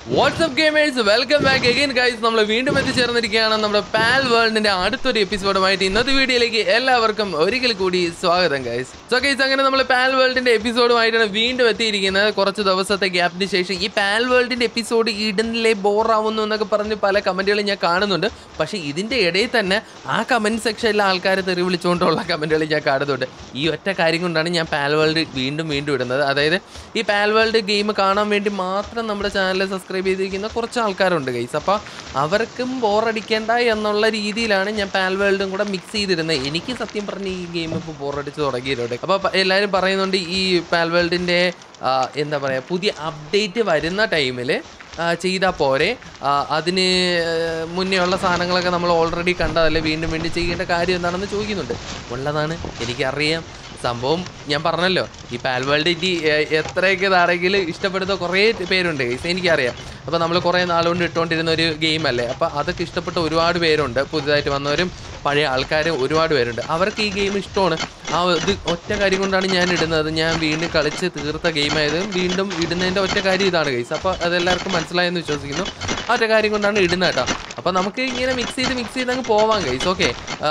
WhatsApp gamers welcome back again guys നമ്മൾ വീണ്ടും എത്തിച്ചേർന്നിരിക്കുകയാണ് നമ്മുടെ പാൽ വേൾഡിന്റെ അടുത്തൊരു എപ്പിസോഡുമായിട്ട് ഇന്നത്തെ വീഡിയോയിലേക്ക് എല്ലാവർക്കും ഒരിക്കൽ കൂടി സ്വാഗതം ഗൈസ് സോ ഗൈസ് അങ്ങനെ നമ്മൾ പാൽ വേൾഡിന്റെ എപ്പിസോഡുമായിട്ടാണ് വീണ്ടും എത്തിയിരിക്കുന്നത് കുറച്ച് ദിവസത്തെ ഗ്യാപ്പിന് ശേഷം ഈ പാൽ വേൾഡിന്റെ എപ്പിസോഡ് ഇടുന്നില്ലേ ബോറാവുന്നു എന്നൊക്കെ പറഞ്ഞ് പല കമന്റുകളും ഞാൻ കാണുന്നുണ്ട് പക്ഷേ ഇതിന്റെ ഇടയിൽ തന്നെ ആ കമന്റ് സെക്ഷനിലെ ആൾക്കാരെ തെറി വിളിച്ചുകൊണ്ടുള്ള കമന്റുകൾ ഞാൻ കാണുന്നുണ്ട് ഈ ഒറ്റ കാര്യം കൊണ്ടാണ് ഞാൻ പാൽ വേൾഡ് വീണ്ടും വീണ്ടും ഇടുന്നത് അതായത് ഈ പാൽ വേൾഡ് ഗെയിം കാണാൻ വേണ്ടി മാത്രം നമ്മുടെ ചാനൽ സബ്സ്ക്രൈബ് ചെയ്തിരിക്കുന്ന കുറച്ച് ആൾക്കാരുണ്ട് ഗൈസ് അപ്പോൾ അവർക്കും ബോറടിക്കേണ്ട എന്നുള്ള രീതിയിലാണ് ഞാൻ പാൽ വേൾഡും കൂടെ മിക്സ് ചെയ്തിരുന്നത് എനിക്ക് സത്യം പറഞ്ഞ് ഈ ഗെയിം ഇപ്പോൾ ബോറടിച്ച് തുടങ്ങിയിട്ടുണ്ട് അപ്പോൾ എല്ലാവരും പറയുന്നുണ്ട് ഈ പാൽ വേൾഡിൻ്റെ എന്താ പറയുക പുതിയ അപ്ഡേറ്റ് വരുന്ന ടൈമിൽ ചെയ്താൽ പോരെ ആ, അതിന് മുന്നേ ഉള്ള സാധനങ്ങളൊക്കെ നമ്മൾ ഓൾറെഡി കണ്ടതല്ലേ വീണ്ടും വീണ്ടും ചെയ്യേണ്ട കാര്യം എന്താണെന്ന് ചോദിക്കുന്നുണ്ട് ഉള്ളതാണ് എനിക്കറിയാം സംഭവം ഞാൻ പറഞ്ഞല്ലോ ഈ പാൽ വേൾഡ് ഇനി എ- എത്രയൊക്കെ ഇതാണെങ്കിൽ ഇഷ്ടപ്പെടുന്ന കുറേ പേരുണ്ട് guys. എനിക്കറിയാം അപ്പോൾ നമ്മൾ കുറേ നാളുകൊണ്ട് ഇട്ടുകൊണ്ടിരുന്ന ഒരു ഗെയിം അല്ലേ അപ്പോൾ അതൊക്കെ ഇഷ്ടപ്പെട്ട ഒരുപാട് പേരുണ്ട് പുതുതായിട്ട് വന്നവരും പഴയ ആൾക്കാരും ഒരുപാട് പേരുണ്ട് അവർക്ക് ഈ ഗെയിം ഇഷ്ടമാണ് ആ ഇത് ഒറ്റ കാര്യം കൊണ്ടാണ് ഞാൻ ഇടുന്നത് ഞാൻ വീണ്ടും കളിച്ച് തീർത്ത ഗെയിമായത് വീണ്ടും ഇടുന്നതിൻ്റെ ഒറ്റ കാര്യം ഇതാണ് ഗൈസ് അപ്പോൾ അതെല്ലാവർക്കും മനസ്സിലായെന്ന് വിശ്വസിക്കുന്നു ആ ഒറ്റ കാര്യം കൊണ്ടാണ് ഇടുന്നത് കേട്ടോ അപ്പോൾ നമുക്ക് ഇങ്ങനെ മിക്സ് ചെയ്ത് മിക്സ് ചെയ്ത് അങ്ങ് പോവാം ഗൈസ് ഓക്കെ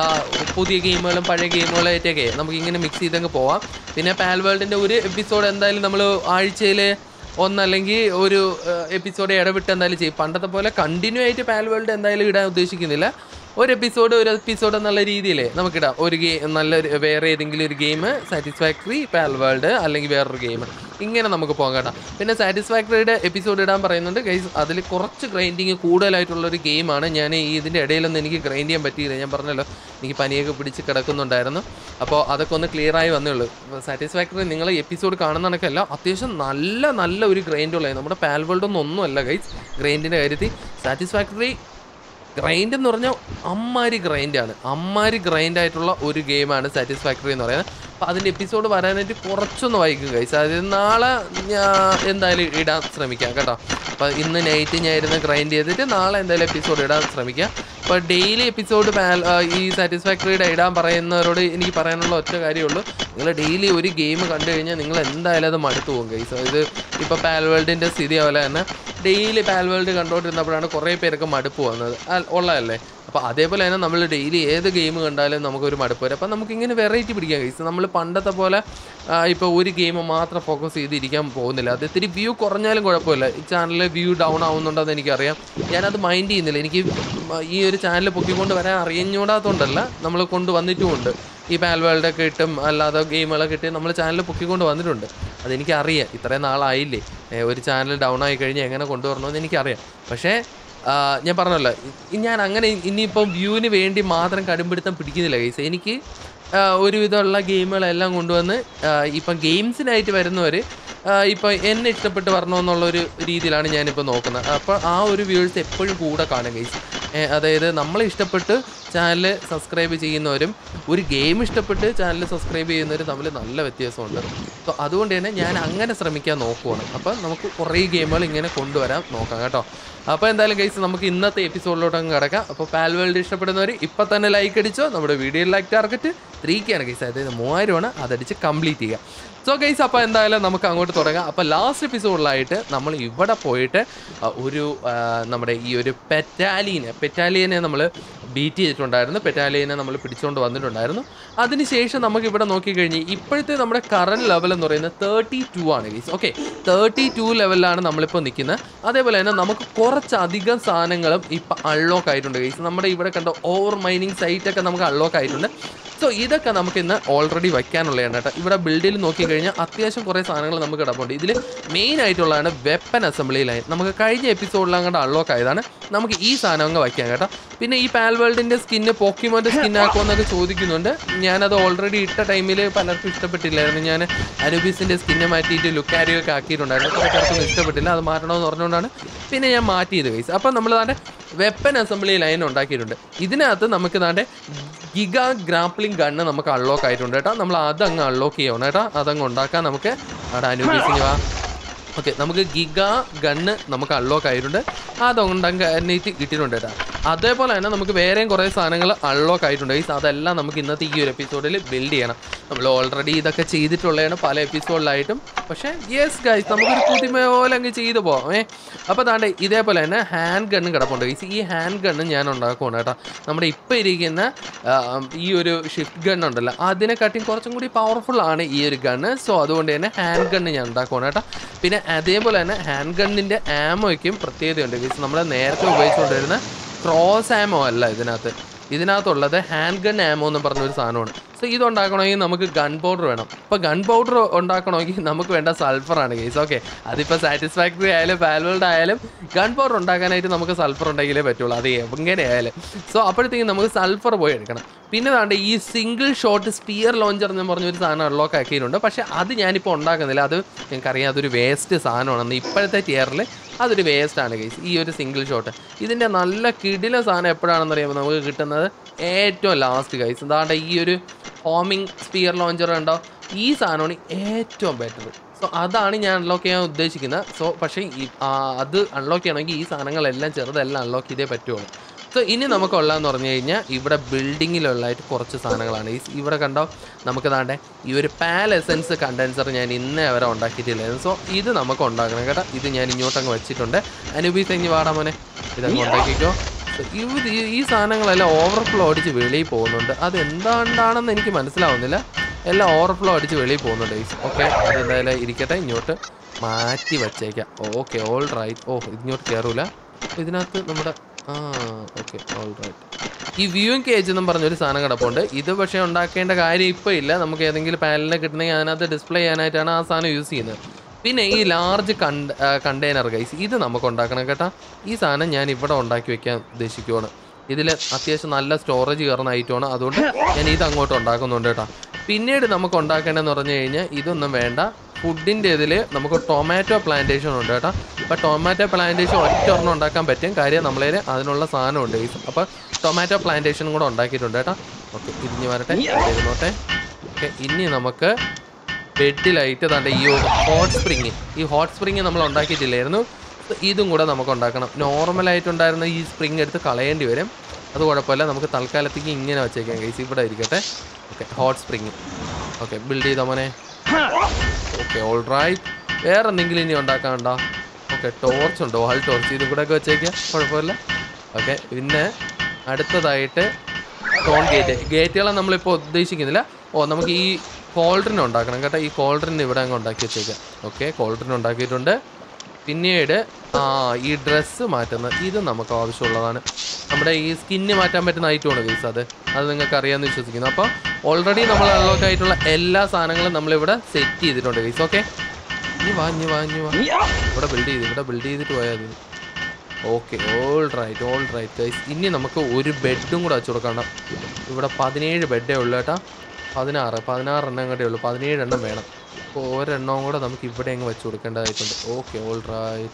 പുതിയ ഗെയിമുകളും പഴയ ഗെയിമുകളായിട്ടൊക്കെ നമുക്ക് ഇങ്ങനെ മിക്സ് ചെയ്തങ്ങ് പോവാം പിന്നെ പാൽ വേൾഡിൻ്റെ ഒരു എപ്പിസോഡ് എന്തായാലും നമ്മൾ ആഴ്ചയിൽ ഒന്നല്ലെങ്കിൽ ഒരു എപ്പിസോഡ് ഇടവിട്ട് എന്തായാലും ചെയ്യും പണ്ടത്തെ പോലെ കണ്ടിന്യൂ ആയിട്ട് പാൽ വേൾഡ് എന്തായാലും ഇടാൻ ഉദ്ദേശിക്കുന്നില്ല ഒരു എപ്പിസോഡ് ഒരു എപ്പിസോഡ് എന്നുള്ള രീതിയിലേ നമുക്കിടാം ഒരു ഗെയിം നല്ലൊരു വേറെ ഏതെങ്കിലും ഒരു ഗെയിം സാറ്റിസ്ഫാക്ടറി പാൽ വേൾഡ് അല്ലെങ്കിൽ വേറൊരു ഗെയിം ഇങ്ങനെ നമുക്ക് പോകാം കേട്ടോ പിന്നെ സാറ്റിസ്ഫാക്ടറിയുടെ എപ്പിസോഡ് ഇടാൻ പറയുന്നുണ്ട് ഗൈസ് അതിൽ കുറച്ച് ഗ്രൈൻഡിങ് കൂടുതലായിട്ടുള്ള ഒരു ഗെയിമാണ് ഞാൻ ഈ ഇതിൻ്റെ ഇടയിലൊന്നും എനിക്ക് ഗ്രൈൻഡ് ചെയ്യാൻ പറ്റിയില്ല ഞാൻ പറഞ്ഞല്ലോ എനിക്ക് പനിയൊക്കെ പിടിച്ച് കിടക്കുന്നുണ്ടായിരുന്നു അപ്പോൾ അതൊക്കെ ഒന്ന് ക്ലിയർ ആയി വന്നേ ഉള്ളൂ സാറ്റിസ്ഫാക്ടറി നിങ്ങൾ എപ്പിസോഡ് കാണുന്ന കണക്കല്ല അത്യാവശ്യം നല്ല നല്ല ഒരു ഗ്രൈൻഡുള്ളത് നമ്മുടെ പാൽ വേൾഡ് ഒന്നും ഒന്നുമല്ല ഗൈസ് ഗ്രൈൻഡിൻ്റെ കാര്യത്തിൽ സാറ്റിസ്ഫാക്ടറി ഗ്രൈൻഡ് എന്ന് പറഞ്ഞാൽ അമ്മാരി ഗ്രൈൻഡാണ് അമ്മാരി ഗ്രൈൻഡ് ആയിട്ടുള്ള ഒരു ഗെയിമാണ് സാറ്റിസ്ഫാക്ടറി എന്ന് പറയുന്നത് അപ്പോൾ അതിൻ്റെ എപ്പിസോഡ് വരാനായിട്ട് കുറച്ചൊന്ന് വൈകും കഴിച്ചു അതായത് നാളെ ഞാൻ എന്തായാലും ഇടാൻ ശ്രമിക്കാം കേട്ടോ അപ്പോൾ ഇന്ന് നൈറ്റ് ഞാൻ ഇരുന്ന് ഗ്രൈൻഡ് ചെയ്തിട്ട് നാളെ എന്തായാലും എപ്പിസോഡ് ഇടാൻ ശ്രമിക്കാം അപ്പോൾ ഡെയിലി എപ്പിസോഡ് ഈ സാറ്റിസ്ഫാക്ടറിയുടെ ഇടാൻ പറയുന്നവരോട് എനിക്ക് പറയാനുള്ള ഒറ്റ കാര്യമുള്ളൂ നിങ്ങൾ ഡെയിലി ഒരു ഗെയിം കണ്ടു കഴിഞ്ഞാൽ നിങ്ങൾ എന്തായാലും അത് മടുത്തു പോകും കൈസ് ഇത് ഇപ്പോൾ പാൽ വേൾഡിൻ്റെ സ്ഥിതി പോലെ തന്നെ ഡെയിലി പാൽ വേൾഡ് കണ്ടുകൊണ്ടിരുന്നപ്പോഴാണ് കുറേ പേരൊക്കെ മടുപ്പ് വന്നത് അൽ- ഉള്ളതല്ലേ അപ്പോൾ അതേപോലെ തന്നെ നമ്മൾ ഡെയിലി ഏത് ഗെയിം കണ്ടാലും നമുക്കൊരു മടുപ്പ് വരും അപ്പോൾ നമുക്കിങ്ങനെ വെറൈറ്റി പിടിക്കാം കൈസ് നമ്മൾ പണ്ടത്തെ പോലെ ഇപ്പോൾ ഒരു ഗെയിം മാത്രം ഫോക്കസ് ചെയ്തിരിക്കാൻ പോകുന്നില്ല അത് ഇത്തിരി വ്യൂ കുറഞ്ഞാലും കുഴപ്പമില്ല ഈ ചാനലിൽ വ്യൂ ഡൗൺ ആവുന്നുണ്ടെന്ന് എനിക്കറിയാം ഞാനത് മൈൻഡ് ചെയ്യുന്നില്ല എനിക്ക് ഈ ഒരു ചാനൽ പൊക്കിക്കൊണ്ട് വരാൻ അറിയഞ്ഞൂടാത്തതുകൊണ്ടല്ല നമ്മൾ കൊണ്ടുവന്നിട്ടുമുണ്ട് ഈ പാൽ വേൾഡൊക്കെ ഇട്ടും അല്ലാതെ ഗെയിമുകളൊക്കെ ഇട്ട് നമ്മൾ ചാനൽ പൊക്കിക്കൊണ്ട് വന്നിട്ടുണ്ട് അതെനിക്ക് അറിയാം ഇത്രയും നാളായില്ലേ ഏ, ഒരു ചാനൽ ഡൗൺ ആയി കഴിഞ്ഞാൽ എങ്ങനെ കൊണ്ടുവരണമെന്ന് എനിക്കറിയാം പക്ഷേ ആ, ഞാൻ പറഞ്ഞല്ലോ ഇ- ഞാൻ അങ്ങനെ ഇനിയിപ്പം വ്യൂവിന് വേണ്ടി മാത്രം കടുംപിടുത്തം പിടിക്കുന്നില്ല ഗൈസ് എനിക്ക് ആ, ഒരുവിധമുള്ള ഗെയിമുകളെല്ലാം കൊണ്ടുവന്ന് ആ, ഇപ്പം ഗെയിംസിനായിട്ട് വരുന്നവർ ഇപ്പം എന്നെ ഇഷ്ടപ്പെട്ട് വരണമെന്നുള്ളൊരു രീതിയിലാണ് ഞാനിപ്പോൾ നോക്കുന്നത് അപ്പോൾ ആ ഒരു വ്യൂവേഴ്സ് എപ്പോഴും കൂടെ കാണും ഗൈസ് അതായത് നമ്മളെ ഇഷ്ടപ്പെട്ട് ചാനൽ സബ്സ്ക്രൈബ് ചെയ്യുന്നവരും ഒരു ഗെയിം ഇഷ്ടപ്പെട്ട് ചാനൽ സബ്സ്ക്രൈബ് ചെയ്യുന്നവരും തമ്മിൽ നല്ല വ്യത്യാസമുണ്ട് അപ്പോൾ അതുകൊണ്ട് തന്നെ ഞാൻ അങ്ങനെ ശ്രമിക്കാൻ നോക്കുവാണ് അപ്പോൾ നമുക്ക് കുറേ ഗെയിമുകൾ ഇങ്ങനെ കൊണ്ടുവരാൻ നോക്കാം കേട്ടോ അപ്പോൾ എന്തായാലും ഗൈസ് നമുക്ക് ഇന്നത്തെ എപ്പിസോഡിലോട്ട് അങ്ങ് കിടക്കാം അപ്പോൾ പാൽ വേൾഡ് ഇഷ്ടപ്പെടുന്നവർ ഇപ്പം തന്നെ ലൈക്ക് അടിച്ചോ നമ്മുടെ വീഡിയോ ലൈക്ക് ടാർഗറ്റ് ത്രീക്കാണ് ഗൈസ് അതായത് മൂവായിരമാണ് അതടിച്ച് കംപ്ലീറ്റ് ചെയ്യുക സോ ഗൈസ് അപ്പോൾ എന്തായാലും നമുക്ക് അങ്ങോട്ട് തുടങ്ങാം അപ്പോൾ ലാസ്റ്റ് എപ്പിസോഡിലായിട്ട് നമ്മൾ ഇവിടെ പോയിട്ട് ആ, ഒരു ആ, നമ്മുടെ ഈ ഒരു പെറ്റാലീനെ പെറ്റാലിയനെ നമ്മൾ ബീറ്റ് ചെയ്തിട്ടുണ്ടായിരുന്നു പെറ്റാലിയനെ നമ്മൾ പിടിച്ചുകൊണ്ട് വന്നിട്ടുണ്ടായിരുന്നു അതിനുശേഷം നമുക്ക് ഇവിടെ നോക്കിക്കഴിഞ്ഞ് ഇപ്പോഴത്തെ നമ്മുടെ കറണ്ട് ലെവൽ എന്ന് പറയുന്നത് തേർട്ടി ടു ആണ് ഗൈസ് ഓക്കെ തേർട്ടി ടു ലെവലിലാണ് നമ്മളിപ്പോൾ നിൽക്കുന്നത് അതേപോലെ തന്നെ നമുക്ക് കുറച്ചധികം സാധനങ്ങളും ഇപ്പം അൺലോക്ക് ആയിട്ടുണ്ട് ഗൈസ് നമ്മുടെ ഇവിടെ കണ്ട ഓവർ മൈനിങ് സൈറ്റൊക്കെ നമുക്ക് അൺലോക്ക് ആയിട്ടുണ്ട് സോ ഇതൊക്കെ നമുക്ക് ഇന്ന് ഓൾറെഡി വയ്ക്കാനുള്ളതാണ് കേട്ടോ ഇവിടെ ബിൽഡിൽ നോക്കിക്കഴിഞ്ഞാൽ അത്യാവശ്യം കുറേ സാധനങ്ങൾ നമുക്ക് കിടപ്പുണ്ട് ഇതിൽ മെയിൻ ആയിട്ടുള്ളതാണ് വെപ്പൻ അസംബ്ലി ലൈൻ നമുക്ക് കഴിഞ്ഞ എപ്പിസോഡിൽ അങ്ങോട്ട് അൺലോക്ക് ആയതാണ് നമുക്ക് ഈ സാധനം അങ്ങ് വയ്ക്കാം കേട്ടോ പിന്നെ ഈ പാൽ വേൾഡിൻ്റെ സ്കിന്ന് പോക്കിമോൻ്റെ സ്കിൻ ആക്കുമെന്നൊക്കെ ചോദിക്കുന്നുണ്ട് ഞാനത് ഓൾറെഡി ഇട്ട ടൈമിൽ പലർക്കും ഇഷ്ടപ്പെട്ടില്ലായിരുന്നു ഞാൻ അനൂബീസിൻ്റെ സ്കിന്നെ മാറ്റിയിട്ട് ലുക്കാരിയൊക്കെ ആക്കിയിട്ടുണ്ടായിരുന്നു കുറേ പേർക്കൊന്നും ഇഷ്ടപ്പെട്ടില്ല അത് മാറ്റണമെന്ന് പറഞ്ഞുകൊണ്ടാണ് പിന്നെ ഞാൻ മാറ്റിയത് കൈസ് അപ്പം നമ്മൾ താണ്ടെ വെപ്പൻ അസംബ്ലി ലൈൻ ഉണ്ടാക്കിയിട്ടുണ്ട് ഇതിനകത്ത് നമുക്ക് താണ്ടെ ഗിഗ ഗ്രാപ്ലിംഗ് ഗണ്ണ് നമുക്ക് അൺലോക്ക് ആയിട്ടുണ്ട് കേട്ടോ നമ്മൾ അതങ്ങ് അൺലോക്ക് ചെയ്യണം കേട്ടോ അതങ്ങ് ഉണ്ടാക്കാൻ നമുക്ക് അവിടെ അനുഭവിച്ചിങ് വാ ഓക്കെ നമുക്ക് ഗിഗ ഗണ്ണ് നമുക്ക് അൺലോക്ക് ആയിട്ടുണ്ട് അതുണ്ടാക്കാനായിട്ട് കിട്ടിയിട്ടുണ്ട് കേട്ടോ അതേപോലെ തന്നെ നമുക്ക് വേറെയും കുറേ സാധനങ്ങൾ അൺലോക്ക് ആയിട്ടുണ്ട് ഗൈസ് അതെല്ലാം നമുക്ക് ഇന്നത്തെ ഈ ഒരു എപ്പിസോഡിൽ ബിൽഡ് ചെയ്യണം നമ്മൾ ഓൾറെഡി ഇതൊക്കെ ചെയ്തിട്ടുള്ളതാണ് പല എപ്പിസോഡിലായിട്ടും പക്ഷേ യെസ് ഗൈസ് നമുക്കൊരു പുതിമ പോലെ അങ്ങ് ചെയ്തു പോകാം ഏ അപ്പോൾ താണ്ടെ ഇതേപോലെ തന്നെ ഹാൻഡ് ഗണ്ണ് കിടപ്പുണ്ട് ഗൈസ് ഈ ഹാൻഡ് ഗണ്ണ് ഞാൻ ഉണ്ടാക്കുവാണ് കേട്ടോ നമ്മുടെ ഇപ്പോൾ ഇരിക്കുന്ന ആ, ഈ ഒരു ഷിഫ്റ്റ് ഗൺ ഉണ്ടല്ലോ അതിനെക്കാട്ടിയും കുറച്ചും കൂടി പവർഫുൾ ആണ് ഈ ഒരു ഗണ്ണ് സോ അതുകൊണ്ട് തന്നെ ഹാൻഡ് ഗണ്ണ് ഞാൻ ഉണ്ടാക്കുവാണ് കേട്ടോ പിന്നെ അതേപോലെ തന്നെ ഹാൻഡ് ഗണ്ണിൻ്റെ ആമോയ്ക്കും പ്രത്യേകതയുണ്ട് ഗൈസ് നമ്മൾ നേരത്തെ ഉപയോഗിച്ചുകൊണ്ടിരുന്ന ക്രോസ് ആമോ അല്ല ഇതിനകത്ത് ഇതിനകത്തുള്ളത് ഹാൻഡ് ഗൺ ആമോ എന്ന് പറഞ്ഞൊരു സാധനമാണ് സോ ഇത് ഉണ്ടാക്കണമെങ്കിൽ നമുക്ക് ഗൺ പൗഡർ വേണം അപ്പോൾ ഗൺ പൗഡർ ഉണ്ടാക്കണമെങ്കിൽ നമുക്ക് വേണ്ട സൾഫറാണ് കേസ് ഓക്കെ അതിപ്പോൾ സാറ്റിസ്ഫാക്ടറി ആയാലും വാൽവേൾഡ് ആയാലും ഗൺ പൗഡർ ഉണ്ടാക്കാനായിട്ട് നമുക്ക് സൾഫർ ഉണ്ടെങ്കിലേ പറ്റുള്ളൂ അത് എങ്ങനെ ആയാലും സോ അപ്പോഴത്തേക്കും നമുക്ക് സൾഫർ പോയി എടുക്കണം പിന്നെ താണ്ട് ഈ സിംഗിൾ ഷോട്ട് സ്പിയർ ലോഞ്ചർ എന്ന് പറഞ്ഞൊരു സാധനം അൺലോക്ക് ആക്കിയിട്ടുണ്ട് പക്ഷേ അത് ഞാനിപ്പോൾ ഉണ്ടാക്കുന്നില്ല അത് നിങ്ങൾക്കറിയാം അതൊരു വേസ്റ്റ് സാധനമാണെന്ന് ഇപ്പോഴത്തെ ടിയറിൽ അതൊരു വേസ്റ്റ് ആണ് കേസ് ഈ ഒരു സിംഗിൾ ഷോട്ട് ഇതിൻ്റെ നല്ല കിടില സാധനം എപ്പോഴാണെന്ന് അറിയുമ്പോൾ നമുക്ക് കിട്ടുന്നത് ഏറ്റവും ലാസ്റ്റ് കൈസ് എന്താണ്ട് ഈ ഒരു ഹോമിങ് സ്പിയർ ലോഞ്ചർ ഉണ്ടോ ഈ സാധനമാണ് ഏറ്റവും ബെറ്റർ സോ അതാണ് ഞാൻ അൺലോക്ക് ചെയ്യാൻ ഉദ്ദേശിക്കുന്നത് സോ പക്ഷേ ഈ ആ, അത് അൺലോക്ക് ചെയ്യണമെങ്കിൽ ഈ സാധനങ്ങളെല്ലാം ചെറുതെല്ലാം അൺലോക്ക് ചെയ്തേ പറ്റുള്ളൂ സോ ഇനി നമുക്കുള്ളതെന്ന് പറഞ്ഞു കഴിഞ്ഞാൽ ഇവിടെ ബിൽഡിങ്ങിലുള്ളതായിട്ട് കുറച്ച് സാധനങ്ങളാണ് ഈ ഇവിടെ കണ്ടോ നമുക്ക് താണ്ടെ ഈ ഒരു പാൽ എസൻസ് കണ്ടൻസർ ഞാൻ ഇന്നേ വരെ ഉണ്ടാക്കിയിട്ടില്ലായിരുന്നു സോ ഇത് നമുക്ക് ഉണ്ടാക്കണം കേട്ടോ ഇത് ഞാൻ ഇങ്ങോട്ടങ്ങ് വെച്ചിട്ടുണ്ട് അനുപി തെങ്ങി വാടാ മോനെ ഇതങ്ങ് ഉണ്ടാക്കിക്കോ So, ഇത് ഈ- ഈ സാധനങ്ങളെല്ലാം ഓവർഫ്ലോ അടിച്ച് വെളിയിൽ പോകുന്നുണ്ട് അത് എന്താണ്ടാണെന്ന് എനിക്ക് മനസ്സിലാവുന്നില്ല എല്ലാം ഓവർഫ്ലോ അടിച്ച് വെളിയിൽ പോകുന്നുണ്ട് ഓക്കെ അതെന്തായാലും ഇരിക്കട്ടെ ഇങ്ങോട്ട് മാറ്റി വച്ചേക്കാം ഓക്കെ ഓൾ റൈറ്റ് ഓ ഇങ്ങോട്ട് കയറൂല ഇതിനകത്ത് നമ്മുടെ ആ ഓക്കെ ഓൾ റൈറ്റ് ഈ വ്യൂയിങ് കേജ് എന്നും പറഞ്ഞൊരു സാധനം കിടപ്പുണ്ട് ഇത് പക്ഷേ ഉണ്ടാക്കേണ്ട കാര്യം ഇപ്പോൾ ഇല്ല നമുക്ക് ഏതെങ്കിലും പാനലിനെ കിട്ടണമെങ്കിൽ അതിനകത്ത് ഡിസ്പ്ലേ ചെയ്യാനായിട്ടാണ് ആ സാധനം യൂസ് ചെയ്യുന്നത് പിന്നെ ഈ ലാർജ് കണ്ട കണ്ടെയ്നർ ഗൈസ് ഇത് നമുക്ക് ഉണ്ടാക്കണം കേട്ടോ ഈ സാധനം ഞാൻ ഇവിടെ ഉണ്ടാക്കി വെക്കാൻ ഉദ്ദേശിക്കുവാണ് ഇതിൽ അത്യാവശ്യം നല്ല സ്റ്റോറേജ് കയറുന്ന ഐറ്റമാണ് അതുകൊണ്ട് ഞാൻ ഇത് അങ്ങോട്ട് ഉണ്ടാക്കുന്നുണ്ട് കേട്ടോ പിന്നീട് നമുക്ക് ഉണ്ടാക്കേണ്ടതെന്ന് പറഞ്ഞു കഴിഞ്ഞാൽ ഇതൊന്നും വേണ്ട ഫുഡിൻ്റെ ഇതിൽ നമുക്ക് ടൊമാറ്റോ പ്ലാന്റേഷൻ ഉണ്ട് കേട്ടോ അപ്പോൾ ടൊമാറ്റോ പ്ലാന്റേഷൻ ഒറ്റ ഒരെണ്ണം ഉണ്ടാക്കാൻ പറ്റും കാര്യം നമ്മളതിൽ അതിനുള്ള സാധനമുണ്ട് ഗൈസ് അപ്പോൾ ടൊമാറ്റോ പ്ലാന്റേഷനും കൂടെ ഉണ്ടാക്കിയിട്ടുണ്ട് കേട്ടോ ഓക്കെ തിരിഞ്ഞ് വരട്ടെ ഇരുന്നോട്ടെ ഓക്കെ ഇനി നമുക്ക് ബെഡിലായിട്ട് താണ്ട ഈ ഹോട്ട് സ്പ്രിങ് ഈ ഹോട്ട് സ്പ്രിങ് നമ്മൾ ഉണ്ടാക്കിയിട്ടില്ലായിരുന്നു So, ഇതും കൂടെ നമുക്ക് ഉണ്ടാക്കണം നോർമലായിട്ടുണ്ടായിരുന്ന ഈ സ്പ്രിങ് എടുത്ത് കളയേണ്ടി വരും അത് കുഴപ്പമില്ല നമുക്ക് തൽക്കാലത്തേക്ക് ഇങ്ങനെ വെച്ചേക്കാം ഗൈസ് ഇവിടെ ഇരിക്കട്ടെ okay hot spring okay build ചെയ്തോ മോനെ ഓക്കെ ഓൾ റൈറ്റ് വേറെ എന്തെങ്കിലും ഇനി ഉണ്ടാക്കാനുണ്ടോ ഓക്കെ ടോർച്ച് ഉണ്ടോ വാൾ ടോർച്ച് ഇതും കൂടെ ഒക്കെ വെച്ചേക്കാം കുഴപ്പമില്ല ഓക്കെ പിന്നെ അടുത്തതായിട്ട് ടോൺ ഗേറ്റ് ഗേറ്റുകളെ നമ്മളിപ്പോൾ ഉദ്ദേശിക്കുന്നില്ല ഓ നമുക്ക് ഈ കോൾഡ്രിൻ ഉണ്ടാക്കണം കേട്ടോ ഈ കോൾഡ്രിൻ ഇവിടെ അങ്ങ് ഉണ്ടാക്കി വെച്ചേക്കാം ഓക്കെ കോൾഡ്രിൻ ഉണ്ടാക്കിയിട്ടുണ്ട് പിന്നീട് ആ ഈ ഡ്രസ്സ് മാറ്റുന്നത് ഇത് നമുക്ക് ആവശ്യമുള്ളതാണ് നമ്മുടെ ഈ സ്കിന്ന് മാറ്റാൻ പറ്റുന്ന ഐറ്റമാണ് ഗൈസ് അത് അത് നിങ്ങൾക്ക് അറിയാമെന്ന് വിശ്വസിക്കുന്നു അപ്പോൾ ഓൾറെഡി നമ്മൾ അൺലോക്ക് ആയിട്ടുള്ള എല്ലാ സാധനങ്ങളും നമ്മളിവിടെ സെറ്റ് ചെയ്തിട്ടുണ്ട് ഗൈസ് ഓക്കെ ഇനി വാ ഇനി വാ ഇനി വാ ഇവിടെ ബിൽഡ് ചെയ്ത് ഇവിടെ ബിൽഡ് ചെയ്തിട്ട് പോയാൽ മതി okay all right all right guys ഇനി നമുക്ക് ഒരു ബെഡും കൂടെ വെച്ച് കൊടുക്കണം ഇവിടെ പതിനേഴ് ബെഡേ ഉള്ളൂ കേട്ടോ പതിനാറ് പതിനാറ് എണ്ണം കൂടെ ഉള്ളൂ പതിനേഴ് എണ്ണം വേണം അപ്പോൾ ഒരെണ്ണവും കൂടെ നമുക്ക് ഇവിടെ അങ്ങ് വെച്ച് കൊടുക്കേണ്ടതായിട്ടുണ്ട് okay all right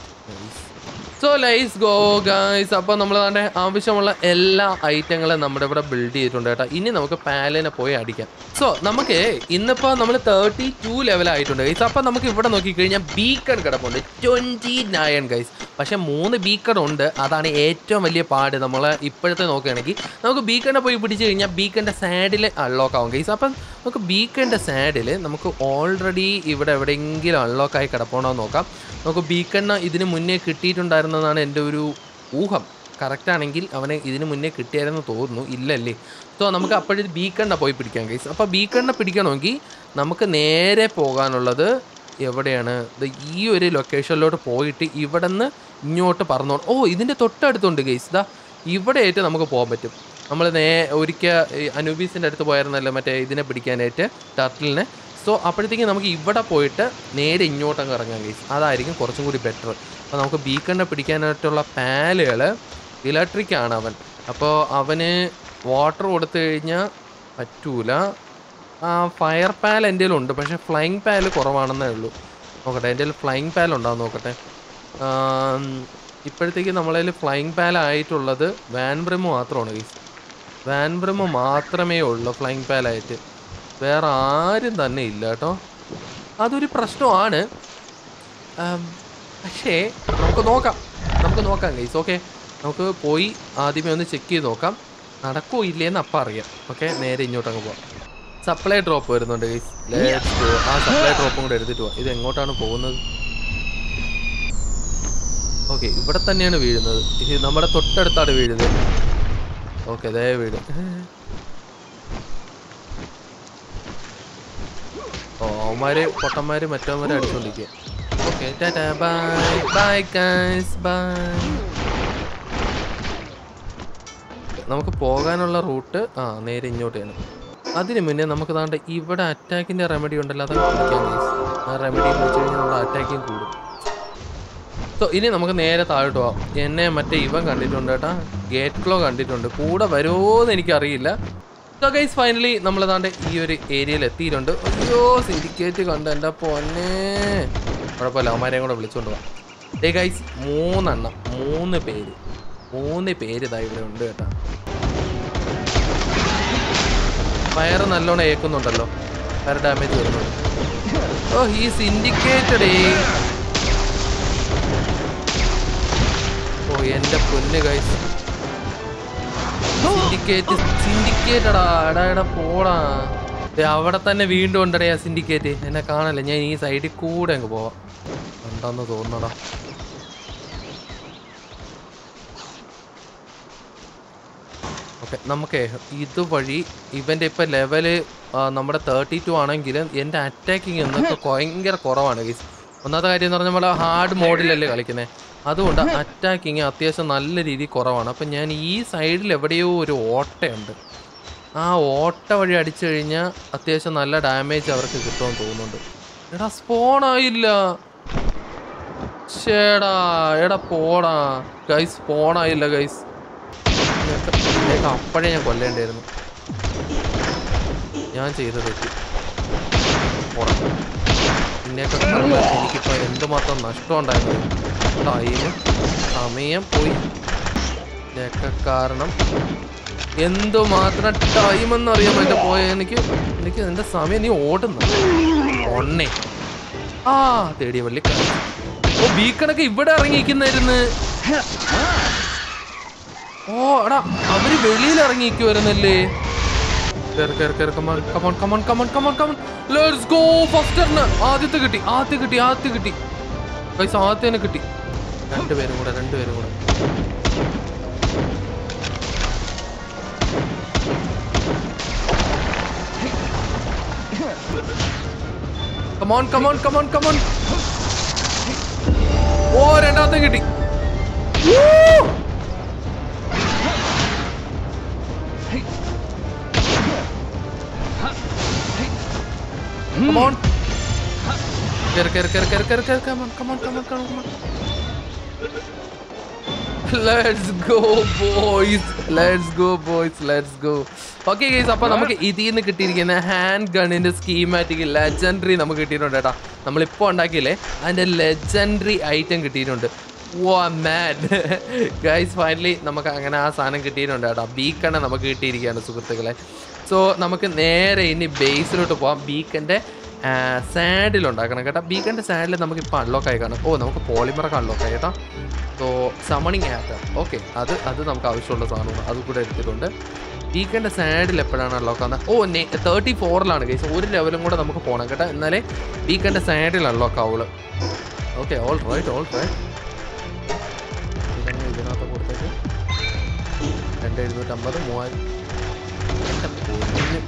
so let's go guys അപ്പോൾ നമ്മൾ തന്നെ ആവശ്യമുള്ള എല്ലാ ഐറ്റങ്ങളും നമ്മുടെ ഇവിടെ ബിൽഡ് ചെയ്തിട്ടുണ്ട് കേട്ടോ ഇനി നമുക്ക് പാലിനെ പോയി അടിക്കാം സോ നമുക്ക് ഇന്നിപ്പോൾ നമ്മൾ തേർട്ടി ടു ലെവലായിട്ടുണ്ട് ഗൈസ് അപ്പോൾ നമുക്ക് ഇവിടെ നോക്കിക്കഴിഞ്ഞാൽ ബീക്കൺ കിടപ്പുണ്ട് ട്വൻറ്റി നയൻ ഗൈസ് പക്ഷേ മൂന്ന് ബീക്കൺ ഉണ്ട് അതാണ് ഏറ്റവും വലിയ പാട് നമ്മൾ ഇപ്പോഴത്തെ നോക്കുകയാണെങ്കിൽ നമുക്ക് ബീക്കണിനെ പോയി പിടിച്ച് കഴിഞ്ഞാൽ ബീക്കണിൻ്റെ സാഡിൽ അൺലോക്ക് ആവും ഗൈസ് അപ്പം നമുക്ക് ബീക്കണിൻ്റെ സാഡിൽ നമുക്ക് ഓൾറെഡി ഇവിടെ എവിടെയെങ്കിലും അൺലോക്ക് ആയി കിടപ്പണോ എന്ന് നോക്കാം നമുക്ക് ബീക്കണ്ണ ഇതിന് മുന്നേ കിട്ടിയിട്ടുണ്ടായിരുന്നതാണ് എൻ്റെ ഒരു ഊഹം കറക്റ്റ് ആണെങ്കിൽ അവനെ ഇതിന് മുന്നേ കിട്ടിയായിരുന്നു തോന്നുന്നു ഇല്ലല്ലേ സോ നമുക്ക് അപ്പോഴും ബീക്കണ്ണ പോയി പിടിക്കാം ഗൈസ് അപ്പോൾ ബീക്കണ്ണ പിടിക്കണമെങ്കിൽ നമുക്ക് നേരെ പോകാനുള്ളത് എവിടെയാണ് ദേ ഈ ഒരു ലൊക്കേഷനിലോട്ട് പോയിട്ട് ഇവിടെ നിന്ന് ഇങ്ങോട്ട് പറന്നോ ഓ ഇതിൻ്റെ തൊട്ടടുത്തുണ്ട് ഗൈസ് ഇതാ ഇവിടെയായിട്ട് നമുക്ക് പോകാൻ പറ്റും നമ്മൾ നേ ഒരിക്കൽ അനൂബീസിൻ്റെ അടുത്ത് പോയായിരുന്നല്ലോ മറ്റേ ഇതിനെ പിടിക്കാനായിട്ട് ടർട്ടിലിനെ സോ അപ്പോഴത്തേക്ക് നമുക്ക് ഇവിടെ പോയിട്ട് നേരെ ഇങ്ങോട്ടങ്ങ് ഇറങ്ങാം ഗൈസ് അതായിരിക്കും കുറച്ചും കൂടി ബെറ്റർ അപ്പോൾ നമുക്ക് ബീക്കണ്ണെ പിടിക്കാനായിട്ടുള്ള പാലുകൾ ഇലക്ട്രിക് ആണ് അവൻ അപ്പോൾ അവന് വാട്ടർ കൊടുത്തു കഴിഞ്ഞാൽ പറ്റൂല ആ ഫയർ പാൽ എൻ്റെ ഉണ്ട് പക്ഷേ ഫ്ലൈങ് പാൽ കുറവാണെന്നേ ഉള്ളൂ നോക്കട്ടെ എൻ്റെ ഫ്ലൈങ് പാൽ ഉണ്ടാവും നോക്കട്ടെ ആം, ഇപ്പോഴത്തേക്ക് നമ്മളതിൽ ഫ്ലൈങ് പാൽ ആയിട്ടുള്ളത് വാൻ ബ്രഹ്മ മാത്രമാണ് ഗൈസ് വാൻ ബ്രഹ്മ മാത്രമേ ഉള്ളൂ ഫ്ലൈങ് പാലായിട്ട് വേറെ ആരും തന്നെ ഇല്ല കേട്ടോ അതൊരു പ്രശ്നമാണ് ആം, പക്ഷേ നമുക്ക് നോക്കാം നമുക്ക് നോക്കാം ഗൈസ് ഓക്കെ നമുക്ക് പോയി ആദ്യമേ ഒന്ന് ചെക്ക് ചെയ്ത് നോക്കാം നടക്കോ ഇല്ലേന്ന് അപ്പം അറിയാം ഓക്കെ നേരെ ഇങ്ങോട്ട് അങ്ങ് പോവാം സപ്ലൈ ഡ്രോപ്പ് വരുന്നുണ്ട് guys. Let's go. ആ സപ്ലൈ ഡ്രോപ്പും കൂടെ എടുത്തിട്ട് പോവാം ഇത് എങ്ങോട്ടാണ് പോകുന്നത് ഓക്കെ ഇവിടെ തന്നെയാണ് വീഴുന്നത് ഇത് നമ്മുടെ തൊട്ടടുത്താണ് വീഴുന്നത് ഓക്കെ അതേ വീട് ഓ അവന്മാര് പൊട്ടന്മാര് മറ്റവന്മാരെ അടിച്ചോണ്ടിരിക്കുക ഓക്കെ ടാറ്റാ ബൈ ബൈ ഗൈസ് ബൈ നമുക്ക് പോകാനുള്ള റൂട്ട് ആ നേരെ ഇങ്ങോട്ടാണ് അതിന് മുന്നേ നമുക്ക് താണ്ട് ഇവിടെ അറ്റാക്കിന്റെ റെമഡി ഉണ്ടല്ലോ അതൊക്കെ കുടിക്കാം guys. ആ റെമഡി കുടിച്ചു കഴിഞ്ഞാൽ നമ്മുടെ അറ്റാക്കിങ് കൂടും സോ ഇനി നമുക്ക് നേരെ താഴോട്ട് പോവാം എന്നെ മറ്റേ ഇവൻ കണ്ടിട്ടുണ്ട് കേട്ടാ ഗേറ്റ് ക്ലോ കണ്ടിട്ടുണ്ട് കൂടെ വരുമോ എന്ന് എനിക്കറിയില്ല സോ ഗൈസ് ഫൈനലി നമ്മൾ താണ്ട് ഈ ഒരു ഏരിയയിൽ എത്തിയിട്ടുണ്ട് അയ്യോ സിൻഡിക്കേറ്റ് കണ്ട എൻ്റെ പൊന്നെ കുഴപ്പമില്ല അവന്മാരെയും കൂടെ വിളിച്ചുകൊണ്ട് പോവാം ഏ ഗൈസ് മൂന്നെണ്ണം മൂന്ന് പേര് മൂന്ന് പേര് ഇതാ ഇവിടെ ഉണ്ട് കേട്ടാ വയറ് നല്ലോണം ഏക്കുന്നുണ്ടല്ലോ വയറ് ഡാമേജ് വരുന്നുണ്ട് ഓ ഈ സിൻഡിക്കേറ്റഡേ ഓ എന്റെ പൊന്ന് ഗൈസ് സിൻഡിക്കേറ്റ് സിൻഡിക്കേറ്റടാ എടാ എടാ പോടാ ദേ അവിടെ തന്നെ വീണ്ടും ഉണ്ടടേ ആ സിൻഡിക്കേറ്റ് എന്നെ കാണല്ലേ ഞാൻ ഈ സൈഡിൽ കൂടെ അങ്ങ് പോവാം ഉണ്ടെന്ന് തോന്നടാ ഓക്കെ നമുക്കേ ഇതുവഴി ഇവൻ്റെ ഇപ്പം ലെവല് നമ്മുടെ തേർട്ടി ടു ആണെങ്കിലും എൻ്റെ അറ്റാക്കിങ് എന്നൊക്കെ ഭയങ്കര കുറവാണ് ഗൈസ് ഒന്നാമത്തെ കാര്യം എന്ന് പറഞ്ഞാൽ നമ്മൾ ഹാർഡ് മോഡിലല്ലേ കളിക്കുന്നത് അതുകൊണ്ട് അറ്റാക്കിങ് അത്യാവശ്യം നല്ല രീതിയിൽ കുറവാണ് അപ്പം ഞാൻ ഈ സൈഡിൽ എവിടെയോ ഒരു ഓട്ടയുണ്ട് ആ ഓട്ട വഴി അടിച്ചു കഴിഞ്ഞാൽ അത്യാവശ്യം നല്ല ഡാമേജ് അവർക്ക് കിട്ടുമെന്ന് തോന്നുന്നുണ്ട് എടാ സ്പോൺ ആയില്ല ചേടാ എടാ പോടാ ഗൈസ് സ്പോൺ ആയില്ല ഗൈസ് നിനക്ക് അപ്പോഴേ ഞാൻ കൊല്ലേണ്ടായിരുന്നു ഞാൻ ചെയ്ത തെറ്റ് പോടാ നിന്നെയൊക്കെ കാണുമ്പോൾ എനിക്കിപ്പോൾ എന്തുമാത്രം നഷ്ടം ഉണ്ടായിരുന്നു ടൈം സമയം പോയി ഇതൊക്കെ കാരണം എന്തുമാത്രം ടൈം എന്നറിയാൻ പറ്റും പോയ എനിക്ക് എനിക്ക് എൻ്റെ സമയം നീ ഓടുന്നു ഒന്നേ ആ തേടിയ വള്ളി കാണിച്ചു. ഓ ബീക്കണൊക്കെ ഇവിടെ ഇറങ്ങിയിരിക്കുന്നായിരുന്നു ഓ എടാ അവര് വെളിയിൽ ഇറങ്ങിക്കുവായിരുന്നല്ലേ കേറ് കേറ് കേറ് come on come on come on come on come on come on let's go ഫസ്റ്ററിന് ആദ്യത്തെ കിട്ടി ആദ്യത്തെ കിട്ടി ആദ്യത്തെ കിട്ടി പൈസ ആദ്യത്തേനെ കിട്ടി രണ്ടുപേരും കൂടെ രണ്ടുപേരും കൂടെ കമോൺ കമോൺ കമോൺ കമോൺ ഓ രണ്ടാമത്തെ കിട്ടി Woo! Come on. Get, get, get, get, get, get, come on, come on, come on, come on, come on. Let's go, boys. Let's go, boys. Let's go. Okay guys അപ്പൊ നമുക്ക് ഇതിൽ നിന്ന് കിട്ടിയിരിക്കുന്ന hand ഗണ്ണിന്റെ schematic legendary നമുക്ക് കിട്ടിയിട്ടുണ്ട് കേട്ടോ നമ്മളിപ്പോ ഉണ്ടാക്കിയില്ലേ അതിന്റെ ലെജൻഡറി ഐറ്റം കിട്ടിയിട്ടുണ്ട് വാ മാഡ് ഗൈസ് ഫൈനലി നമുക്ക് അങ്ങനെ ആ സാധനം കിട്ടിയിട്ടുണ്ട് കേട്ടോ ബീക്കണ്ണ നമുക്ക് കിട്ടിയിരിക്കുകയാണ് സുഹൃത്തുക്കളെ സോ നമുക്ക് നേരെ ഇനി ബേസിലോട്ട് പോവാം ബീക്കൻ്റെ സാഡിൽ ഉണ്ടാക്കണം കേട്ടോ ബീക്കൻ്റെ സാഡിൽ നമുക്ക് ഇപ്പോൾ അൺലോക്ക് ആയി കാണും ഓ നമുക്ക് പോളിമറൊക്കെ അൺലോക്ക് ആയി കേട്ടോ സോ സമണിങ് ആറ്റം ഓക്കെ അത് അത് നമുക്ക് ആവശ്യമുള്ള സാധനമാണ് അത് കൂടെ എടുത്തിട്ടുണ്ട് ബീക്കൻ്റെ സാഡിൽ എപ്പോഴാണ് അൺലോക്ക് ആകുന്നത് ഓ നെ തേർട്ടി ഫോറിലാണ് കേസ് ഒരു ലെവലും കൂടെ നമുക്ക് പോകണം കേട്ടോ എന്നാലേ ബീക്കൻ്റെ സാഡിൽ അൺലോക്ക് ആവുള്ളൂ okay all right all right ഇതങ്ങ് ഇതിനകത്ത് കൊടുത്തേക്ക് രണ്ട് എഴുന്നൂറ്റമ്പത് മൂവായിരം എൻ്റെ പൊന്ന്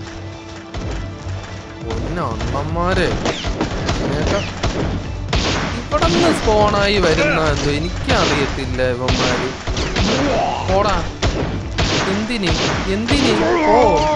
പൊന്ന അണ്ണന്മാര് ഇതിനൊക്കെ ഇവിടെ നിന്ന് സ്പോണായി വരുന്ന എന്തോ എനിക്കറിയത്തില്ല ഇവന്മാര് പോടാ എന്തിന് എന്തിന് ഓ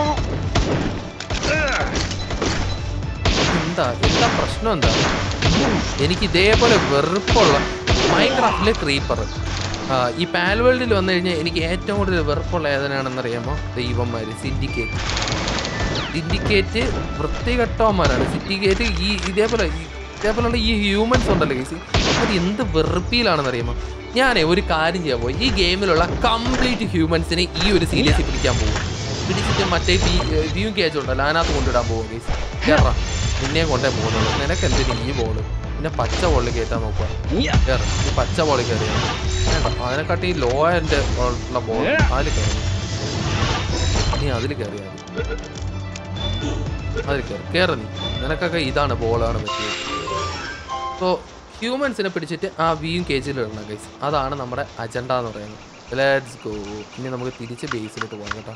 എന്താ എന്താ പ്രശ്നം എന്താ എനിക്ക് ഇതേപോലെ വെറുപ്പുള്ള മൈൻക്രാഫ്റ്റിലെ ക്രീപ്പർ ഈ പാൽ വേൾഡിൽ വന്നു കഴിഞ്ഞാൽ എനിക്ക് ഏറ്റവും കൂടുതൽ വെറുപ്പുള്ള ഏതനാണെന്ന് അറിയാമോ ദൈവന്മാര് സിൻഡിക്കേറ്റ് സിൻഡിക്കേറ്റ് വൃത്തികെട്ടവന്മാരാണ് സിൻഡിക്കേറ്റ് ഈ ഇതേപോലെ ഈ- ഇതേപോലുള്ള ഈ ഹ്യൂമൻസ് ഉണ്ടല്ലോ കേസ് അത് എന്ത് വെറുപ്പിയിലാണെന്ന് അറിയാമോ ഞാനേ ഒരു കാര്യം ചെയ്യാൻ പോയി ഈ ഗെയിമിലുള്ള കംപ്ലീറ്റ് ഹ്യൂമൻസിനെ ഈ ഒരു സീരീസിൽ പിടിക്കാൻ പോകും പിടിച്ചിട്ട് മറ്റേ വ്യൂ കേജ് ഉണ്ടല്ലോ അതിനകത്ത് കൊണ്ടിടാൻ പോകും കേസ് കേറാ നിന്നെ കൊണ്ടേ പോകുന്നുള്ളൂ നിനക്ക് എന്തിനു ഈ ബോള് പിന്നെ പച്ച ബോളിൽ കയറ്റാൻ നോക്കുക കേറ് ഈ പച്ച ബോളിൽ കയറിയാൽ വേണ്ട അതിനെക്കാട്ടി ലോ ആൻഡ് ഉള്ള ബോൾ അതിൽ കയറി നീ അതിൽ കയറിയാ മതി. അതിൽ കയറി കയറി നീ നിനക്കൊക്കെ ഇതാണ് ബോളാണ് പറ്റിയത് സോ ഹ്യൂമൻസിനെ പിടിച്ചിട്ട് ആ വിയും കേജിൽ ഇടണം ഗൈസ് അതാണ് നമ്മുടെ അജണ്ട എന്ന് പറയുന്നത് ലെറ്റ്സ് ഗോ ഇനി നമുക്ക് തിരിച്ച് ബേസിലോട്ട് പോകാം കേട്ടോ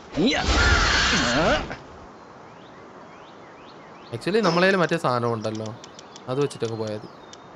ആക്ച്വലി നമ്മളതിൽ മറ്റേ സാധനം ഉണ്ടല്ലോ അത് വെച്ചിട്ടൊക്കെ പോയത്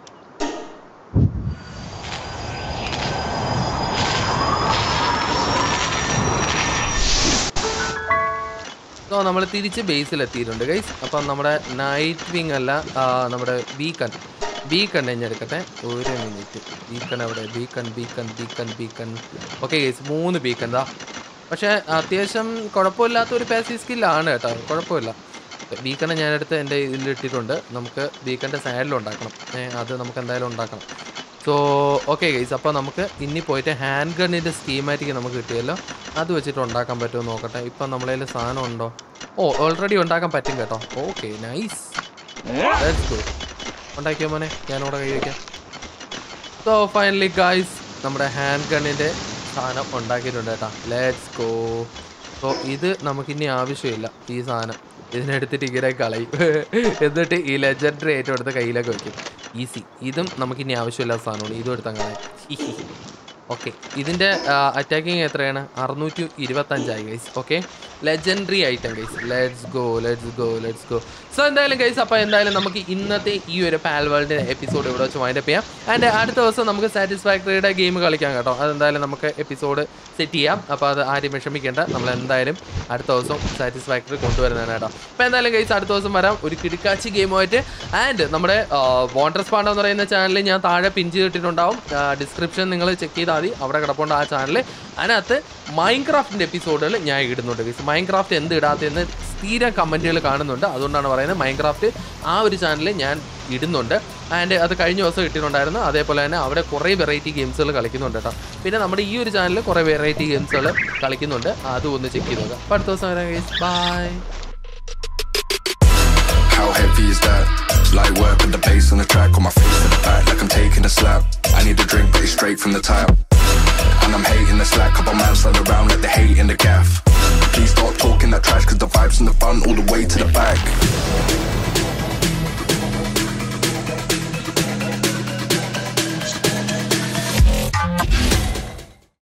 സോ നമ്മൾ തിരിച്ച് ബേസിൽ എത്തിയിട്ടുണ്ട് ഗൈസ് അപ്പം നമ്മുടെ നൈറ്റ് വിങ് അല്ല ആ, നമ്മുടെ ബീക്കൺ ബീക്കൺ ഞാൻ എടുക്കട്ടെ ഒരു മിനിറ്റ് ബീക്കൺ എവിടെ beacon beacon beacon beacon okay guys മൂന്ന് ബീക്കൺ ദാ പക്ഷേ അത്യാവശ്യം കുഴപ്പമില്ലാത്ത ഒരു പാസീവ് സ്കില്ലാണ് കേട്ടോ കുഴപ്പമില്ല ബീക്കണെ ഞാനെടുത്ത് എൻ്റെ ഇതിലിട്ടിട്ടുണ്ട് നമുക്ക് ബീക്കൻ്റെ സൈഡിൽ ഉണ്ടാക്കണം ഏ, അത് നമുക്ക് എന്തായാലും ഉണ്ടാക്കണം സോ ഓക്കെ ഗൈസ് അപ്പോൾ നമുക്ക് ഇനി പോയിട്ട് ഹാൻഡ് ഗണ്ണിൻ്റെ സ്കീമാറ്റിക് നമുക്ക് കിട്ടിയല്ലോ അത് വെച്ചിട്ട് ഉണ്ടാക്കാൻ പറ്റുമോ എന്ന് നോക്കട്ടെ ഇപ്പം നമ്മളതിൽ സാധനം ഉണ്ടോ ഓ ഓൾറെഡി ഉണ്ടാക്കാൻ പറ്റും കേട്ടോ ഓക്കെ നൈസ് ഗുഡ് ഉണ്ടാക്കിയോ മോനെ ഞാനിവിടെ കൈ വയ്ക്കാം സോ ഫൈനലി ഗായ്സ് നമ്മുടെ ഹാൻഡ് ഗണ്ണിൻ്റെ സാധനം ഉണ്ടാക്കിയിട്ടുണ്ട് കേട്ടോ ലെറ്റ്സ് ഗോ സോ ഇത് നമുക്കിനി ആവശ്യമില്ല ഈ സാധനം ഇതിനെടുത്തിട്ട് ഇങ്ങനെ കളയും എന്നിട്ട് ഈ ലെജൻഡറി ഏറ്റവും എടുത്ത് കയ്യിലൊക്കെ വെക്കും ഈസി ഇതും നമുക്കിനി ആവശ്യമില്ലാത്ത സാധനമാണ് ഇതും എടുത്താൽ കളയും ഓക്കെ ഇതിൻ്റെ അറ്റാക്കിങ് എത്രയാണ് അറുന്നൂറ്റി ഇരുപത്തഞ്ചായി guys okay legendary item guys let's go let's go let's go so എന്തായാലും ഗൈസ് അപ്പോൾ എന്തായാലും നമുക്ക് ഇന്നത്തെ ഈ ഒരു പാൽ വേൾഡ് എപ്പിസോഡ് ഇവിടെ വെച്ച് വൈൻഡപ്പ് ചെയ്യാം ആൻഡ് അടുത്ത ദിവസം നമുക്ക് സാറ്റിസ്ഫാക്ടറിയുടെ ഗെയിം കളിക്കാം കേട്ടോ അതെന്തായാലും നമുക്ക് എപ്പിസോഡ് സെറ്റ് ചെയ്യാം അപ്പോൾ അത് ആരും വിഷമിക്കേണ്ട നമ്മൾ എന്തായാലും അടുത്ത ദിവസം സാറ്റിസ്ഫാക്ടറി കൊണ്ടുവരുന്നതാണ് കേട്ടോ അപ്പോൾ എന്തായാലും ഗൈസ് അടുത്ത ദിവസം വരാം ഒരു കിടക്കാച്ചി ഗെയിമുമായിട്ട് ആൻഡ് നമ്മുടെ വോണ്ടർ സ്പാണ്ട എന്ന് പറയുന്ന ചാനൽ ഞാൻ താഴെ പിൻ ചെയ്തിട്ടുണ്ടാവും ഡിസ്ക്രിപ്ഷൻ നിങ്ങൾ ചെക്ക് ചെയ്താൽ മതി അവിടെ കിടപ്പുണ്ട് ആ ചാനൽ അതിനകത്ത് മൈൻക്രാഫ്റ്റിൻ്റെ എപ്പിസോഡുകൾ ഞാൻ ഇടുന്നുണ്ട് ഗൈസ് മൈൻക്രാഫ്റ്റ് എന്ത് ഇടാത്തതെന്ന് സ്ഥിരം കമൻറ്റുകൾ കാണുന്നുണ്ട് അതുകൊണ്ടാണ് പറയുന്നത് മൈൻക്രാഫ്റ്റ് ആ ഒരു ചാനൽ ഞാൻ ഇടുന്നുണ്ട് ആൻഡ് അത് കഴിഞ്ഞ ദിവസം ഇട്ടിട്ടുണ്ടായിരുന്നു അതേപോലെ തന്നെ അവിടെ കുറേ വെറൈറ്റി ഗെയിംസുകൾ കളിക്കുന്നുണ്ട് കേട്ടോ പിന്നെ നമ്മുടെ ഈ ഒരു ചാനലിൽ കുറേ വെറൈറ്റി ഗെയിംസുകൾ കളിക്കുന്നുണ്ട് അതും ഒന്ന് ചെക്ക് ചെയ്ത് നോക്കാം അപ്പോൾ അടുത്ത ദിവസം വരാം guys bye How heavy is that? Light work with the bass on the track, on my face to the back like I'm taking a slap. I need a drink, but it's straight from the tap. And I'm hating the slack, couple man slide around like the hate in the gaff. Please stop talking that trash, cause the vibes in the front all the way to the back.